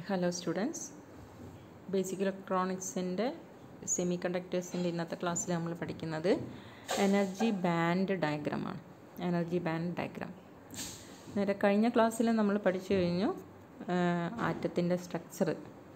hello students basic ഇലക്ട്രോണിക്സിൻ്റെ semi കണ്ടക്ടേഴ്സിൻ്റെ ഇന്നത്തെ ക്ലാസ്സിൽ നമ്മൾ പഠിക്കുന്നത് എനർജി ബാൻഡ് ഡയഗ്രമാണ് എനർജി ബാൻഡ് ഡയഗ്രാം നേരെ കഴിഞ്ഞ ക്ലാസ്സിൽ നമ്മൾ പഠിച്ചു കഴിഞ്ഞു ആറ്റത്തിൻ്റെ structure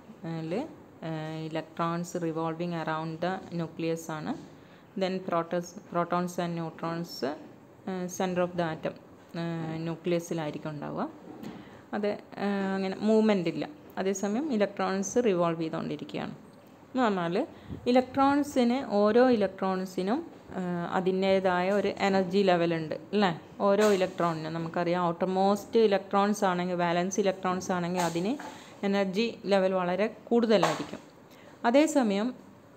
electrons revolving around the nucleus ആണ് then protos protons and neutrons centre of the atom ന്യൂക്ലിയസിലായിരിക്കും ഉണ്ടാവുക അത് അങ്ങനെ മൂവ്മെൻ്റ് ഇല്ല അതേസമയം ഇലക്ട്രോൺസ് റിവോൾവ് ചെയ്തുകൊണ്ടിരിക്കുകയാണ് എന്ന് പറഞ്ഞാൽ ഇലക്ട്രോൺസിന് ഓരോ ഇലക്ട്രോൺസിനും അതിൻ്റേതായ ഒരു എനർജി ലെവലുണ്ട് അല്ലേ ഓരോ ഇലക്ട്രോണിനും നമുക്കറിയാം ഔട്ടർമോസ്റ്റ് ഇലക്ട്രോൺസ് ആണെങ്കിൽ വാലൻസ് ഇലക്ട്രോൺസ് ആണെങ്കിൽ അതിന് എനർജി ലെവൽ വളരെ കൂടുതലായിരിക്കും അതേസമയം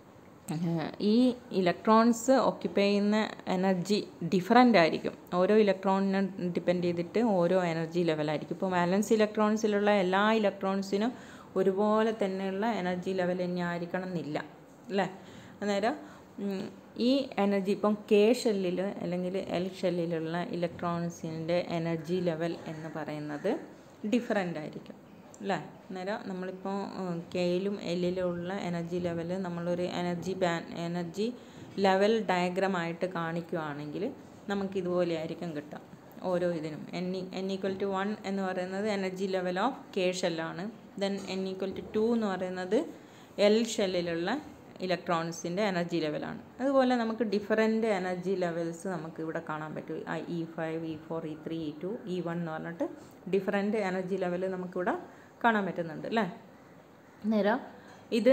ഈ ഇലക്ട്രോൺസ് ഓക്യുപ്പൈ ചെയ്യുന്ന എനർജി ഡിഫറൻ്റ് ആയിരിക്കും ഓരോ ഇലക്ട്രോണിനെ ഡിപ്പെൻഡ് ചെയ്തിട്ട് ഓരോ എനർജി ലെവലായിരിക്കും ഇപ്പോൾ വാലൻസ് ഇലക്ട്രോൺസിലുള്ള എല്ലാ ഇലക്ട്രോൺസിനും ഒരുപോലെ തന്നെയുള്ള എനർജി ലെവൽ തന്നെ ആയിരിക്കണം എന്നില്ല അല്ലേ അന്നേരം ഈ എനർജി ഇപ്പം കെ ഷെല്ലിൽ അല്ലെങ്കിൽ എൽ ഷെല്ലിലുള്ള ഇലക്ട്രോൺസിൻ്റെ എനർജി ലെവൽ എന്ന് പറയുന്നത് ഡിഫറൻ്റ് ആയിരിക്കും അല്ലേ അന്നേരം നമ്മളിപ്പോൾ കെയിലും എല്ലിലുള്ള എനർജി ലെവൽ നമ്മളൊരു energy band energy level diagram ആയിട്ട് കാണിക്കുകയാണെങ്കിൽ നമുക്ക് ഇതുപോലെ ആയിരിക്കും കിട്ടുക ഓരോ ഇതിനും N N equal to one എന്ന് പറയുന്നത് എനർജി ലെവൽ ഓഫ് കെ ഷെല്ലാണ് then N equal to two എന്ന് പറയുന്നത് എൽ ഷെല്ലിലുള്ള ഇലക്ട്രോൺസിൻ്റെ എനർജി ലെവലാണ് അതുപോലെ നമുക്ക് ഡിഫറെൻ്റ് എനർജി ലെവൽസ് നമുക്ക് ഇവിടെ കാണാൻ പറ്റും I E five E four E three E two E one എന്ന് പറഞ്ഞിട്ട് ഡിഫറെൻ്റ് എനർജി ലെവൽ നമുക്കിവിടെ കാണാൻ പറ്റുന്നുണ്ട് അല്ലേ നേരം ഇത്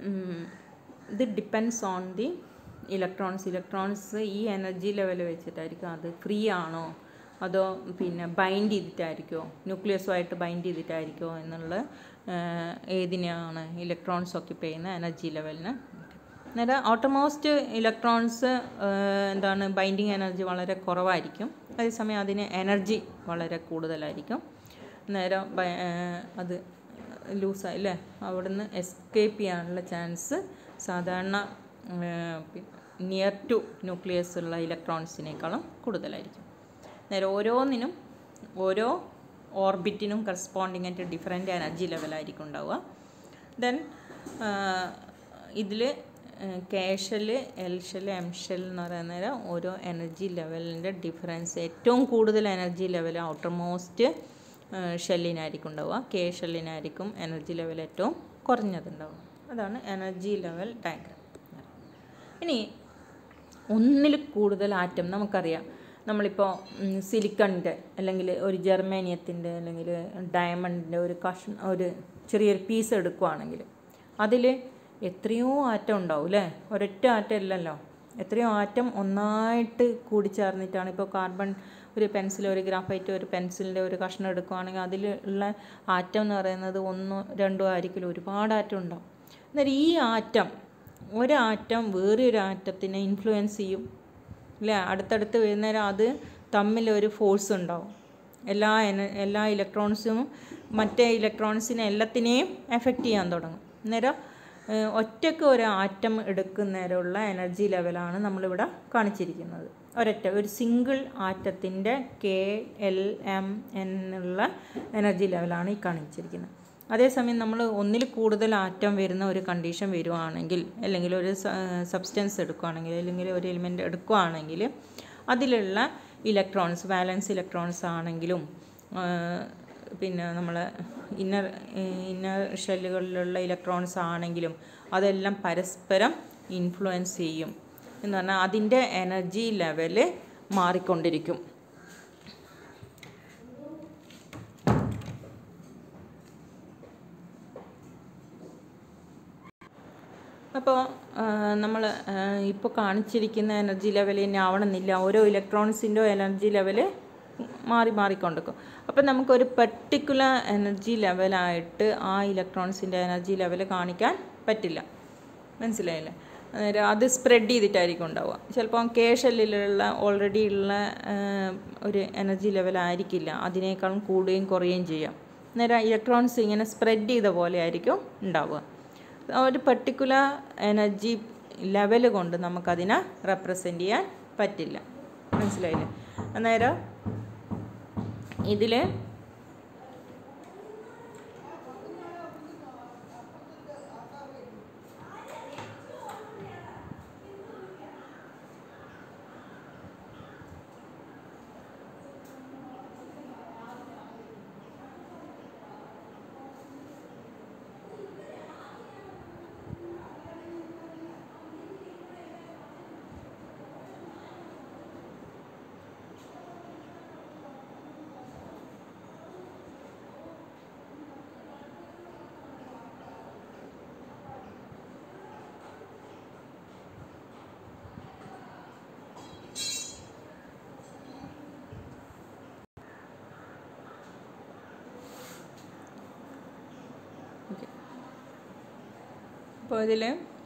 ഇത് depends on the electrons electrons ഈ എനർജി ലെവൽ വെച്ചിട്ടായിരിക്കും അത് ഫ്രീ ആണോ അതോ പിന്നെ ബൈൻഡ് ചെയ്തിട്ടായിരിക്കുമോ ന്യൂക്ലിയസുമായിട്ട് ബൈൻഡ് ചെയ്തിട്ടായിരിക്കുമോ എന്നുള്ള ഏതിനെയാണ് ഇലക്ട്രോൺസ് ഓക്യുപ്പൈ ചെയ്യുന്ന എനർജി ലെവലിന് നേരം ഓട്ടോമോസ്റ്റ് ഇലക്ട്രോൺസ് എന്താണ് ബൈൻഡിങ് എനർജി വളരെ കുറവായിരിക്കും അതേസമയം അതിന് എനർജി വളരെ കൂടുതലായിരിക്കും നേരം അത് ലൂസായി അല്ലേ അവിടുന്ന് എസ്കേപ്പ് ചെയ്യാനുള്ള ചാൻസ് സാധാരണ നിയർ ടു ന്യൂക്ലിയസ് ഉള്ള ഇലക്ട്രോൺസിനേക്കാളും കൂടുതലായിരിക്കും നേരെ ഓരോന്നിനും ഓരോ ഓർബിറ്റിനും കറസ്പോണ്ടിങ് ആയിട്ട് ഡിഫറെൻ്റ് എനർജി ലെവലായിരിക്കും ഉണ്ടാവുക ദെൻ ഇതിൽ K shell L shell M shell എന്ന് പറയുന്നത് ഓരോ എനർജി ലെവലിൻ്റെ ഡിഫറൻസ് ഏറ്റവും കൂടുതൽ എനർജി ലെവൽ ഔട്ടർ മോസ്റ്റ് ഷെല്ലിനായിരിക്കും ഉണ്ടാവുക കെ ഷെല്ലിനായിരിക്കും എനർജി ലെവൽ ഏറ്റവും കുറഞ്ഞതുണ്ടാവുക അതാണ് എനർജി ലെവൽ ഡയഗ്രാം ഇനി ഒന്നിൽ കൂടുതൽ ആറ്റം നമുക്കറിയാം നമ്മളിപ്പോൾ സിലിക്കണിൻ്റെ അല്ലെങ്കിൽ ഒരു ജെർമേനിയത്തിൻ്റെ അല്ലെങ്കിൽ ഡയമണ്ടിൻ്റെ ഒരു കഷ്ണ ഒരു ചെറിയൊരു പീസ് എടുക്കുകയാണെങ്കിൽ അതിൽ എത്രയോ ആറ്റം ഉണ്ടാവും അല്ലേ ഒരൊറ്റ ആറ്റം ഇല്ലല്ലോ എത്രയോ ആറ്റം ഒന്നായിട്ട് കൂടിച്ചേർന്നിട്ടാണ് ഇപ്പോൾ കാർബൺ ഒരു പെൻസിൽ ഒരു ഗ്രാഫൈറ്റ് ഒരു പെൻസിലിൻ്റെ ഒരു കഷ്ണം എടുക്കുകയാണെങ്കിൽ അതിൽ ഉള്ള ആറ്റം എന്ന് പറയുന്നത് ഒന്നോ രണ്ടോ ആയിരിക്കില്ല ഒരുപാട് ആറ്റം ഉണ്ടാവും എന്നാൽ ഈ ആറ്റം ഒരാറ്റം വേറെ ഒരു ആറ്റത്തിനെ ഇൻഫ്ലുവൻസ് ചെയ്യും അല്ലേ അടുത്തടുത്ത് വരുന്നേരം അത് തമ്മിൽ ഒരു ഫോഴ്സ് ഉണ്ടാവും എല്ലാ എന എല്ലാ ഇലക്ട്രോൺസും മറ്റേ ഇലക്ട്രോൺസിനെ എല്ലാത്തിനെയും എഫക്റ്റ് ചെയ്യാൻ തുടങ്ങും അന്നേരം ഒറ്റയ്ക്ക് ഒരു ആറ്റം എടുക്കുന്നേരമുള്ള എനർജി ലെവലാണ് നമ്മളിവിടെ കാണിച്ചിരിക്കുന്നത് ഒരൊറ്റ ഒരു സിംഗിൾ ആറ്റത്തിൻ്റെ കെ എൽ എം എന്നുള്ള എനർജി ലെവലാണ് ഈ കാണിച്ചിരിക്കുന്നത് അതേസമയം നമ്മൾ ഒന്നിൽ കൂടുതൽ ആറ്റം വരുന്ന ഒരു കണ്ടീഷൻ വരുവാണെങ്കിൽ അല്ലെങ്കിൽ ഒരു സബ്സ്റ്റൻസ് എടുക്കുകയാണെങ്കിൽ അല്ലെങ്കിൽ ഒരു എലിമെൻ്റ് എടുക്കുകയാണെങ്കിൽ അതിലുള്ള ഇലക്ട്രോൺസ് വാലൻസ് ഇലക്ട്രോൺസ് ആണെങ്കിലും പിന്നെ നമ്മൾ ഇന്നർ ഇന്നർ ഷെല്ലുകളിലുള്ള ഇലക്ട്രോൺസ് ആണെങ്കിലും അതെല്ലാം പരസ്പരം ഇൻഫ്ലുവൻസ് ചെയ്യും എന്ന് പറഞ്ഞാൽ അതിൻ്റെ എനർജി ലെവല് മാറിക്കൊണ്ടിരിക്കും അപ്പോൾ നമ്മൾ ഇപ്പോൾ കാണിച്ചിരിക്കുന്ന എനർജി ലെവൽ തന്നെ ആവണമെന്നില്ല ഓരോ ഇലക്ട്രോൺസിൻ്റെ എനർജി ലെവൽ മാറി മാറിക്കൊണ്ടിരിക്കും അപ്പോൾ നമുക്കൊരു പെർട്ടിക്കുലർ എനർജി ലെവലായിട്ട് ആ ഇലക്ട്രോൺസിൻ്റെ എനർജി ലെവൽ കാണിക്കാൻ പറ്റില്ല മനസ്സിലായില്ലേ അന്നേരം അത് സ്പ്രെഡ് ചെയ്തിട്ടായിരിക്കും ഉണ്ടാവുക ചിലപ്പോൾ കെ ഷെല്ലിലുള്ള ഓൾറെഡി ഉള്ള ഒരു എനർജി ലെവലായിരിക്കില്ല അതിനേക്കാളും കൂടുകയും കുറയുകയും ചെയ്യാം അന്നേരം ഇലക്ട്രോൺസ് ഇങ്ങനെ സ്പ്രെഡ് ചെയ്ത പോലെ ആയിരിക്കും ഉണ്ടാവുക ഒരു പെർട്ടിക്കുലർ എനർജി ലെവൽ കൊണ്ട് നമുക്കതിനെ റെപ്രസെൻ്റ് ചെയ്യാൻ പറ്റില്ല മനസ്സിലായില്ലേ അന്നേരം ഇതിൽ അപ്പോൾ ഇതിൽ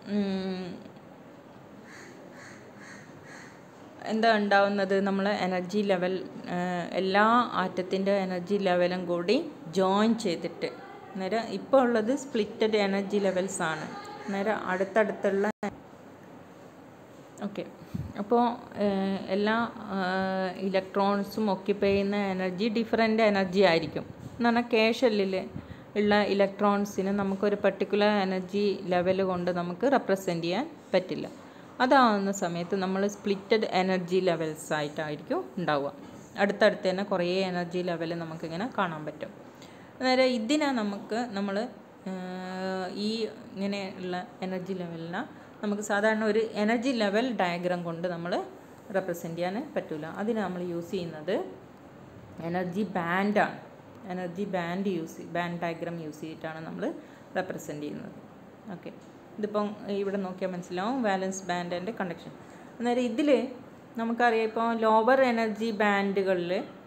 എന്താ ഉണ്ടാവുന്നത് നമ്മൾ എനർജി ലെവൽ എല്ലാ ആറ്റത്തിൻ്റെ എനർജി ലെവലും കൂടി ജോയിൻ ചെയ്തിട്ട് അന്നേരം ഇപ്പോൾ ഉള്ളത് സ്പ്ലിറ്റഡ് എനർജി ലെവൽസ് ആണ് അന്നേരം അടുത്തടുത്തുള്ള ഓക്കെ അപ്പോൾ എല്ലാ ഇലക്ട്രോൺസും ഒക്യുപ്പൈ ചെയ്യുന്ന എനർജി ഡിഫറെൻ്റ് എനർജി ആയിരിക്കും എന്ന് പറഞ്ഞാൽ കെ ഷെല്ലിൽ ഉള്ള ഇലക്ട്രോൺസിന് നമുക്കൊരു പെർട്ടിക്കുലർ എനർജി ലെവൽ കൊണ്ട് നമുക്ക് റെപ്രസെൻ്റ് ചെയ്യാൻ പറ്റില്ല അതാവുന്ന സമയത്ത് നമ്മൾ സ്പ്ലിറ്റഡ് എനർജി ലെവൽസ് ആയിട്ടായിരിക്കും ഉണ്ടാവുക അടുത്തടുത്ത് തന്നെ കുറേ എനർജി ലെവൽ നമുക്കിങ്ങനെ കാണാൻ പറ്റും അന്നേരം ഇതിനെ നമുക്ക് നമ്മൾ ഈ ഇങ്ങനെയുള്ള എനർജി ലെവലിനെ നമുക്ക് സാധാരണ ഒരു എനർജി ലെവൽ ഡയഗ്രാം കൊണ്ട് നമ്മൾ റെപ്രസെൻ്റ് ചെയ്യാൻ പറ്റില്ല അതിന് നമ്മൾ യൂസ് ചെയ്യുന്നത് എനർജി ബാൻഡാണ് energy band use band diagram use ചെയ്തിട്ടാണ് നമ്മൾ റെപ്രസെൻ്റ് ചെയ്യുന്നത് ഓക്കെ ഇതിപ്പം ഇവിടെ നോക്കിയാൽ മനസ്സിലാവും വാലൻസ് ബാൻഡ് ആൻഡ് കണ്ടക്ഷൻ അന്നേരം ഇതിൽ നമുക്കറിയാം ഇപ്പോൾ ലോവർ എനർജി ബാൻഡുകളിൽ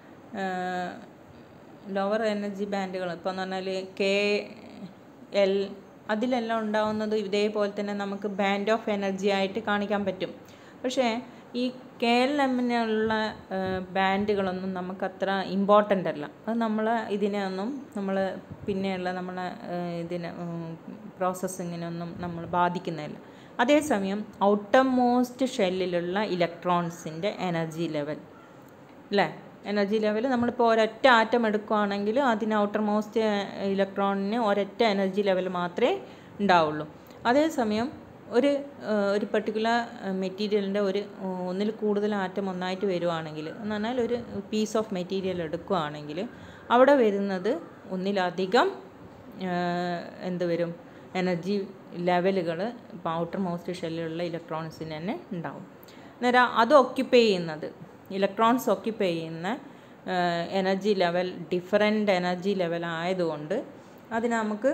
ലോവർ എനർജി ബാൻഡുകൾ ഇപ്പോൾ എന്ന് പറഞ്ഞാൽ കെ എൽ അതിലെല്ലാം ഉണ്ടാവുന്നത് ഇതേപോലെ തന്നെ നമുക്ക് ബാൻഡ് ഓഫ് എനർജി ആയിട്ട് കാണിക്കാൻ പറ്റും പക്ഷേ ഈ കെ എൽ എമ്മിനുള്ള ബാൻഡുകളൊന്നും നമുക്കത്ര ഇമ്പോർട്ടൻ്റ് അല്ല അത് നമ്മൾ ഇതിനെ ഒന്നും നമ്മൾ പിന്നെയുള്ള നമ്മളെ ഇതിനെ പ്രോസസ്സിങ്ങിനൊന്നും നമ്മൾ ബാധിക്കുന്നില്ല അതേസമയം ഔട്ടർ മോസ്റ്റ് ഷെല്ലിലുള്ള ഇലക്ട്രോൺസിൻ്റെ എനർജി ലെവൽ അല്ലേ എനർജി ലെവൽ നമ്മളിപ്പോൾ ഒരൊറ്റ ആറ്റം എടുക്കുകയാണെങ്കിൽ അതിന് ഔട്ടർ മോസ്റ്റ് ഇലക്ട്രോണിന് ഒരൊറ്റ എനർജി ലെവൽ മാത്രമേ ഉണ്ടാവുള്ളൂ അതേസമയം ഒരു ഒരു പെർട്ടിക്കുലർ മെറ്റീരിയലിൻ്റെ ഒരു ഒന്നിൽ കൂടുതൽ ആറ്റം ഒന്നായിട്ട് വരുവാണെങ്കിൽ എന്ന് പറഞ്ഞാൽ ഒരു പീസ് ഓഫ് മെറ്റീരിയൽ എടുക്കുകയാണെങ്കിൽ അവിടെ വരുന്നത് ഒന്നിലധികം എന്ത് വരും എനർജി ലെവലുകൾ ഇപ്പോൾ ഔട്ടർ മോസ്റ്റ് ഷെല്ലിലുള്ള ഇലക്ട്രോൺസിന് തന്നെ ഉണ്ടാവും അന്നേരം അത് ഒക്യുപ്പൈ ചെയ്യുന്നത് ഇലക്ട്രോൺസ് ഒക്യുപ്പൈ ചെയ്യുന്ന energy level different energy level ആയതുകൊണ്ട് അതിന് നമുക്ക്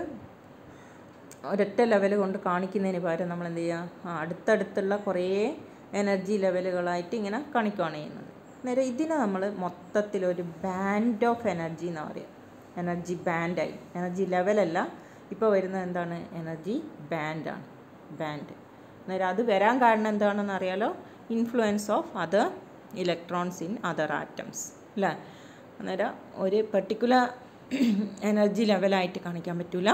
ഒരൊറ്റ ലെവൽ കൊണ്ട് കാണിക്കുന്നതിന് പകരം നമ്മൾ എന്ത് ചെയ്യുക അടുത്തടുത്തുള്ള കുറേ എനർജി ലെവലുകളായിട്ട് ഇങ്ങനെ കാണിക്കുകയാണ് ചെയ്യുന്നത് നേരെ ഇതിനെ നമ്മൾ മൊത്തത്തിലൊരു ബാൻഡ് ഓഫ് എനർജി എന്ന് പറയുക എനർജി ബാൻഡായി എനർജി ലെവലല്ല ഇപ്പോൾ വരുന്നത് എന്താണ് എനർജി ബാൻഡാണ് ബാൻഡ് അന്നേരം അത് വരാൻ കാരണം എന്താണെന്ന് അറിയാലോ influence of other electrons in other atoms അല്ലേ അന്നേരം ഒരു പെർട്ടിക്കുലർ എനർജി ലെവലായിട്ട് കാണിക്കാൻ പറ്റില്ല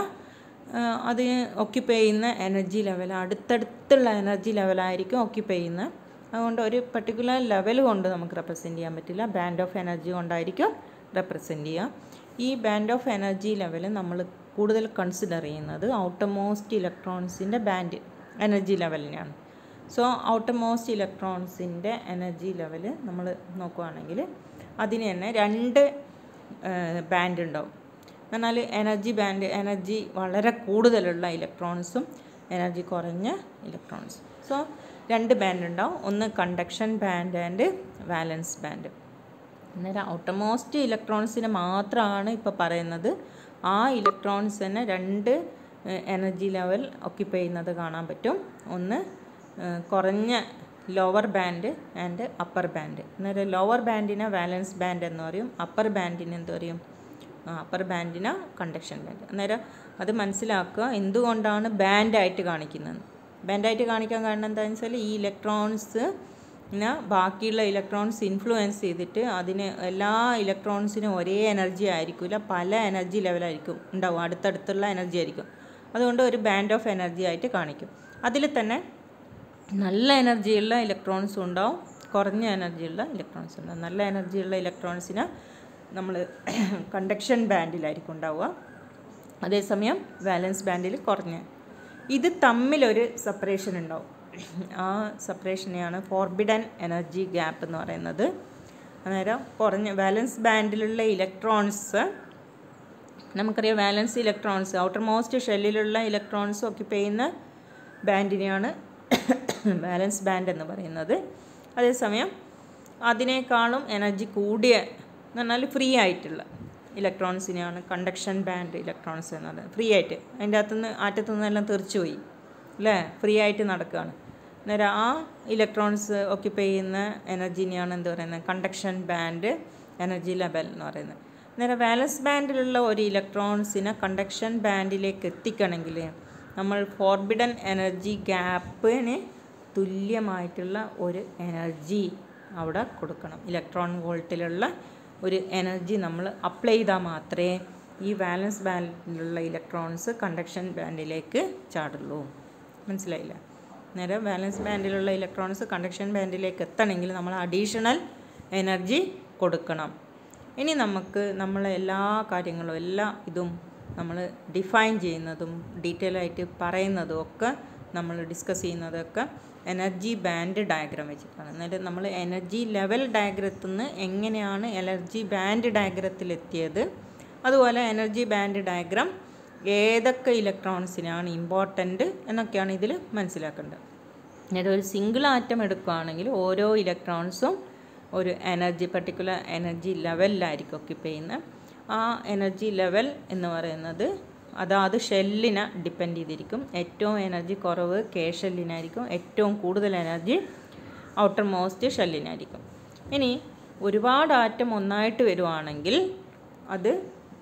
അത് ഒക്യുപ്പൈ ചെയ്യുന്ന എനർജി ലെവൽ അടുത്തടുത്തുള്ള എനർജി ലെവലായിരിക്കും ഒക്യുപ്പൈ ചെയ്യുന്നത് അതുകൊണ്ട് ഒരു പെർട്ടിക്കുലർ ലെവൽ കൊണ്ട് നമുക്ക് റെപ്രസെൻറ്റ് ചെയ്യാൻ പറ്റില്ല ബാൻഡ് ഓഫ് എനർജി കൊണ്ടായിരിക്കും റെപ്രസെൻറ്റ് ചെയ്യുക ഈ ബാൻഡ് ഓഫ് എനർജി ലെവൽ നമ്മൾ കൂടുതൽ കൺസിഡർ ചെയ്യുന്നത് ഔട്ടർ മോസ്റ്റ് ഇലക്ട്രോൺസിൻ്റെ ബാൻഡ് എനർജി ലെവലിനെയാണ് സോ ഔട്ടർ മോസ്റ്റ് ഇലക്ട്രോൺസിൻ്റെ എനർജി ലെവൽ നമ്മൾ നോക്കുകയാണെങ്കിൽ അതിന് തന്നെ രണ്ട് ബാൻഡ് ഉണ്ടാവും എന്നാൽ എനർജി ബാൻഡ് എനർജി വളരെ കൂടുതലുള്ള ഇലക്ട്രോൺസും എനർജി കുറഞ്ഞ ഇലക്ട്രോൺസും സോ രണ്ട് ബാൻഡ് ഉണ്ടാവും ഒന്ന് conduction band and valence band അന്നേരം ഔട്ടർമോസ്റ്റ് ഇലക്ട്രോൺസിന് മാത്രമാണ് ഇപ്പോൾ പറയുന്നത് ആ ഇലക്ട്രോൺസ് തന്നെ രണ്ട് എനർജി ലെവൽ ഒക്യുപ്പൈ ചെയ്യുന്നത് കാണാൻ പറ്റും ഒന്ന് കുറഞ്ഞ lower band and upper band അന്നേരം ലോവർ ബാൻഡിനെ വാലൻസ് ബാൻഡ് എന്ന് പറയും അപ്പർ ബാൻഡിന് എന്ത് പറയും അപ്പർ ബാൻഡിന് കണ്ടക്ഷൻ ബാൻഡ് അന്നേരം അത് മനസ്സിലാക്കുക എന്തുകൊണ്ടാണ് ബാൻഡായിട്ട് കാണിക്കുന്നത് ബാൻഡായിട്ട് കാണിക്കാൻ കാരണം എന്താണെന്ന് വെച്ചാൽ ഈ ഇലക്ട്രോൺസ് പിന്നെ ബാക്കിയുള്ള ഇലക്ട്രോൺസ് ഇൻഫ്ലുവൻസ് ചെയ്തിട്ട് അതിന് എല്ലാ ഇലക്ട്രോൺസിനും ഒരേ എനർജി ആയിരിക്കില്ല പല എനർജി ലെവലായിരിക്കും ഉണ്ടാവും അടുത്തടുത്തുള്ള എനർജി ആയിരിക്കും അതുകൊണ്ട് ഒരു ബാൻഡ് ഓഫ് എനർജി ആയിട്ട് കാണിക്കും അതിൽ തന്നെ നല്ല എനർജിയുള്ള ഇലക്ട്രോൺസും ഉണ്ടാവും കുറഞ്ഞ എനർജിയുള്ള ഇലക്ട്രോൺസ് ഉണ്ടാവും നല്ല എനർജിയുള്ള ഇലക്ട്രോൺസിന് നമ്മൾ കണ്ടക്ഷൻ ബാൻഡിലായിരിക്കും ഉണ്ടാവുക അതേസമയം വാലൻസ് ബാൻഡിൽ കുറഞ്ഞ ഇത് തമ്മിലൊരു സെപ്പറേഷൻ ഉണ്ടാവും ആ സെപ്പറേഷനെയാണ് ഫോർബിഡൻ എനർജി ഗ്യാപ്പ് എന്ന് പറയുന്നത് അന്നേരം കുറഞ്ഞ വാലൻസ് ബാൻഡിലുള്ള ഇലക്ട്രോൺസ് നമുക്കറിയാം വാലൻസ് ഇലക്ട്രോൺസ് ഔട്ടർ മോസ്റ്റ് ഷെല്ലിലുള്ള ഇലക്ട്രോൺസ് ഒക്യുപ്പൈ ചെയ്യുന്ന ബാൻഡിനെയാണ് ബാലൻസ് ബാൻഡ് എന്ന് പറയുന്നത് അതേസമയം അതിനേക്കാളും എനർജി കൂടിയ എന്ന് പറഞ്ഞാൽ ഫ്രീ ആയിട്ടുള്ള ഇലക്ട്രോൺസിനെയാണ് കണ്ടക്ഷൻ ബാൻഡ് ഇലക്ട്രോൺസ് എന്ന് പറയുന്നത് ഫ്രീ ആയിട്ട് അതിൻ്റെ അകത്തുനിന്ന് ആറ്റത്തു നിന്നെല്ലാം തെറിച്ചു പോയി അല്ലേ ഫ്രീ ആയിട്ട് നടക്കുകയാണ് അന്നേരം ആ ഇലക്ട്രോൺസ് ഒക്യുപ്പൈ ചെയ്യുന്ന എനർജിനെയാണ് എന്ത് പറയുന്നത് കണ്ടക്ഷൻ ബാൻഡ് എനർജി ലെവൽ എന്ന് പറയുന്നത് അന്നേരം വാലൻസ് ബാൻഡിലുള്ള ഒരു ഇലക്ട്രോൺസിനെ കണ്ടക്ഷൻ ബാൻഡിലേക്ക് എത്തിക്കണമെങ്കിൽ നമ്മൾ ഫോർബിഡൻ എനർജി ഗ്യാപ്പിന് തുല്യമായിട്ടുള്ള ഒരു എനർജി അവിടെ കൊടുക്കണം ഇലക്ട്രോൺ വോൾട്ടിലുള്ള ഒരു എനർജി നമ്മൾ അപ്ലൈ ചെയ്താൽ മാത്രമേ ഈ വാലൻസ് ബാൻഡിലുള്ള ഇലക്ട്രോൺസ് കണ്ടക്ഷൻ ബാൻഡിലേക്ക് ചാടുള്ളൂ മനസ്സിലായില്ല നേരെ വാലൻസ് ബാൻഡിലുള്ള ഇലക്ട്രോൺസ് കണ്ടക്ഷൻ ബാൻഡിലേക്ക് എത്തണമെങ്കിൽ നമ്മൾ അഡീഷണൽ എനർജി കൊടുക്കണം ഇനി നമുക്ക് നമ്മളെ എല്ലാ കാര്യങ്ങളും എല്ലാ ഇതും നമ്മൾ ഡിഫൈൻ ചെയ്യുന്നതും ഡീറ്റെയിൽ ആയിട്ട് പറയുന്നതും ഒക്കെ നമ്മൾ ഡിസ്കസ് ചെയ്യുന്നതൊക്കെ എനർജി ബാൻഡ് ഡയഗ്രാം വെച്ചിട്ടാണ് എന്നിട്ട് നമ്മൾ എനർജി ലെവൽ ഡയഗ്രത്തിൽ നിന്ന് എങ്ങനെയാണ് എനർജി ബാൻഡ് ഡയഗ്രത്തിൽ എത്തിയത് അതുപോലെ എനർജി ബാൻഡ് ഡയഗ്രാം ഏതൊക്കെ ഇലക്ട്രോൺസിനാണ് ഇമ്പോർട്ടൻ്റ് എന്നൊക്കെയാണ് ഇതിൽ മനസ്സിലാക്കേണ്ടത് എന്നിട്ട് ഒരു സിംഗിൾ ആറ്റം എടുക്കുകയാണെങ്കിൽ ഓരോ ഇലക്ട്രോൺസും ഒരു എനർജി പർട്ടിക്കുലർ എനർജി ലെവലിലായിരിക്കും ഓക്യുപ്പൈ ചെയ്യുന്നത് ആ എനർജി ലെവൽ എന്ന് പറയുന്നത് അതാത് ഷെല്ലിനെ ഡിപ്പെൻഡ് ചെയ്തിരിക്കും ഏറ്റവും എനർജി കുറവ് കെ ഷെല്ലിനായിരിക്കും ഏറ്റവും കൂടുതൽ എനർജി ഔട്ടർ മോസ്റ്റ് ഷെല്ലിനായിരിക്കും ഇനി ഒരുപാട് ആറ്റം ഒന്നായിട്ട് വരുവാണെങ്കിൽ അത്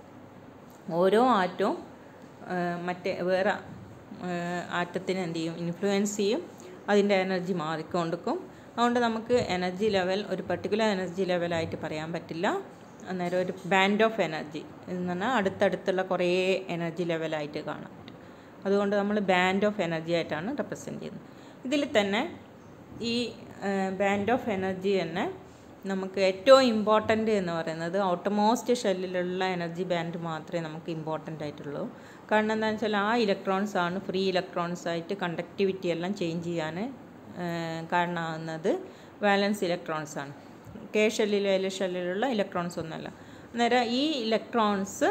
ഓരോ ആറ്റവും മറ്റേ വേറെ ആറ്റത്തിന് എന്ത് ചെയ്യും ഇൻഫ്ലുവൻസ് ചെയ്യും അതിൻ്റെ എനർജി മാറിക്കൊണ്ടിരിക്കും അതുകൊണ്ട് നമുക്ക് എനർജി ലെവൽ ഒരു പർട്ടിക്കുലർ എനർജി ലെവലായിട്ട് പറയാൻ പറ്റില്ല അന്നേരം ഒരു ബാൻഡ് ഓഫ് എനർജി എന്ന് പറഞ്ഞാൽ അടുത്തടുത്തുള്ള കുറേ എനർജി ലെവലായിട്ട് കാണാൻ പറ്റും അതുകൊണ്ട് നമ്മൾ ബാൻഡ് ഓഫ് എനർജി ആയിട്ടാണ് റെപ്രസെൻറ്റ് ചെയ്യുന്നത് ഇതിൽ തന്നെ ഈ ബാൻഡ് ഓഫ് എനർജി തന്നെ നമുക്ക് ഏറ്റവും ഇമ്പോർട്ടൻ്റ് എന്ന് പറയുന്നത് ഔട്ടമോസ്റ്റ് ഷെല്ലിലുള്ള എനർജി ബാൻഡ് മാത്രമേ നമുക്ക് ഇമ്പോർട്ടൻ്റ് ആയിട്ടുള്ളൂ കാരണം എന്താണെന്ന് വെച്ചാൽ ആ ഇലക്ട്രോൺസ് ആണ് ഫ്രീ ഇലക്ട്രോൺസ് ആയിട്ട് കണ്ടക്ടിവിറ്റി എല്ലാം ചേഞ്ച് ചെയ്യാൻ കാരണമാകുന്നത് വാലൻസ് ഇലക്ട്രോൺസ് ആണ് കെ ഷെല്ലിലും എൽ ഷെല്ലിലുള്ള ഇലക്ട്രോൺസ് ഒന്നുമല്ല അന്നേരം ഈ ഇലക്ട്രോൺസ്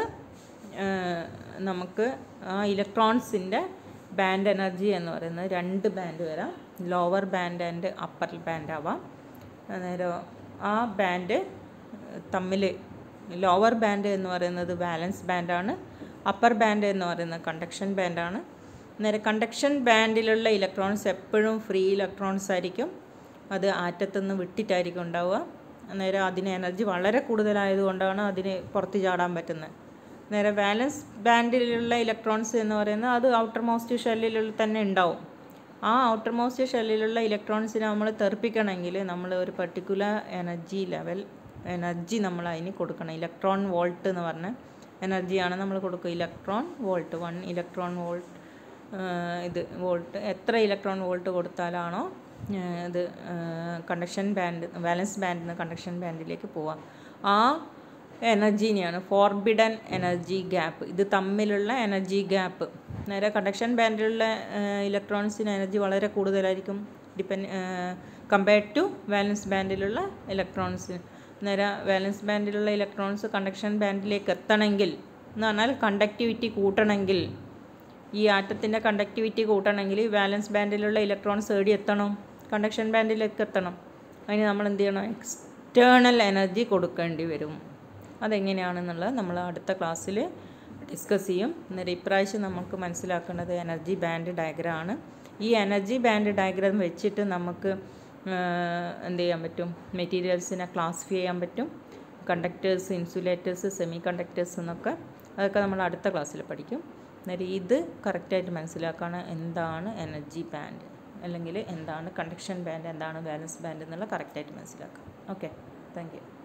നമുക്ക് ആ ഇലക്ട്രോൺസിൻ്റെ ബാൻഡ് എനർജി എന്ന് പറയുന്നത് രണ്ട് ബാൻഡ് വരാം lower band and upper band ആവാം അന്നേരം ആ ബാൻഡ് തമ്മിൽ ലോവർ ബാൻഡ് എന്ന് പറയുന്നത് ബാലൻസ് ബാൻഡാണ് അപ്പർ ബാൻഡ് എന്ന് പറയുന്നത് കണ്ടക്ഷൻ ബാൻഡാണ് അന്നേരം കണ്ടക്ഷൻ ബാൻഡിലുള്ള ഇലക്ട്രോൺസ് എപ്പോഴും ഫ്രീ ഇലക്ട്രോൺസ് ആയിരിക്കും അത് ആറ്റത്തുനിന്ന് വിട്ടിട്ടായിരിക്കും ഉണ്ടാവുക അന്നേരം അതിന് എനർജി വളരെ കൂടുതലായതുകൊണ്ടാണ് അതിന് പുറത്ത് ചാടാൻ പറ്റുന്നത് നേരെ ബാലൻസ് ബാൻഡിലുള്ള ഇലക്ട്രോൺസ് എന്ന് പറയുന്നത് അത് ഔട്ടർ മോസ്റ്റ് ഷെല്ലിൽ തന്നെ ഉണ്ടാവും ആ ഔട്ടർ മോസ്റ്റ് ഷെല്ലിലുള്ള ഇലക്ട്രോൺസിനെ നമ്മൾ തെറിപ്പിക്കണമെങ്കിൽ നമ്മൾ ഒരു പർട്ടിക്കുലർ എനർജി ലെവൽ എനർജി നമ്മൾ അതിന് കൊടുക്കണം ഇലക്ട്രോൺ വോൾട്ട് എന്ന് പറഞ്ഞ എനർജിയാണ് നമ്മൾ കൊടുക്കുക electron volt one electron volt ഇത് വോൾട്ട് എത്ര ഇലക്ട്രോൺ വോൾട്ട് കൊടുത്താലാണോ ഇത് കണ്ടക്ഷൻ ബാൻഡ് ബാലൻസ് ബാൻഡിൽ നിന്ന് കണ്ടക്ഷൻ ബാൻഡിലേക്ക് പോവാം ആ എനർജീനെയാണ് ഫോർബിഡൻ എനർജി ഗ്യാപ്പ് ഇത് തമ്മിലുള്ള എനർജി ഗ്യാപ്പ് നേരെ കണ്ടക്ഷൻ ബാൻഡിലുള്ള ഇലക്ട്രോൺസിന് എനർജി വളരെ കൂടുതലായിരിക്കും ഡിപ്പെൻഡ് കമ്പയർഡ് ടു വാലൻസ് ബാൻഡിലുള്ള ഇലക്ട്രോൺസ് നേരെ വാലൻസ് ബാൻഡിലുള്ള ഇലക്ട്രോൺസ് കണ്ടക്ഷൻ ബാൻഡിലേക്ക് എത്തണമെങ്കിൽ എന്ന് പറഞ്ഞാൽ കണ്ടക്ടിവിറ്റി കൂട്ടണമെങ്കിൽ ഈ ആറ്റത്തിൻ്റെ കണ്ടക്ടിവിറ്റി കൂട്ടണമെങ്കിൽ വാലൻസ് ബാൻഡിലുള്ള ഇലക്ട്രോൺസ് ഏടി എത്തണം കണ്ടക്ഷൻ ബാൻഡിലേക്ക് എത്തണം അതിന് നമ്മൾ എന്ത് ചെയ്യണം എക്സ്റ്റേണൽ എനർജി കൊടുക്കേണ്ടി വരും അതെങ്ങനെയാണെന്നുള്ളത് നമ്മൾ അടുത്ത ക്ലാസ്സിൽ ഡിസ്കസ് ചെയ്യും അന്നേരം ഇപ്രാവശ്യം നമുക്ക് മനസ്സിലാക്കേണ്ടത് എനർജി ബാൻഡ് ഡയഗ്രാം ആണ് ഈ എനർജി ബാൻഡ് ഡയഗ്രാം വെച്ചിട്ട് നമുക്ക് എന്ത് ചെയ്യാൻ പറ്റും മെറ്റീരിയൽസിനെ ക്ലാസിഫൈ ചെയ്യാൻ പറ്റും കണ്ടക്ടേഴ്സ് ഇൻസുലേറ്റേഴ്സ് സെമി കണ്ടക്ടേഴ്സ് എന്നൊക്കെ അതൊക്കെ നമ്മൾ അടുത്ത ക്ലാസ്സിൽ പഠിക്കും അന്നേരം ഇത് കറക്റ്റായിട്ട് മനസ്സിലാക്കാണ് എന്താണ് എനർജി ബാൻഡ് അല്ലെങ്കിൽ എന്താണ് കണ്ടക്ഷൻ ബാൻഡ് എന്താണ് ബാലൻസ് ബാൻഡ് എന്നുള്ള കറക്റ്റായിട്ട് മനസ്സിലാക്കാം ഓക്കെ താങ്ക് യു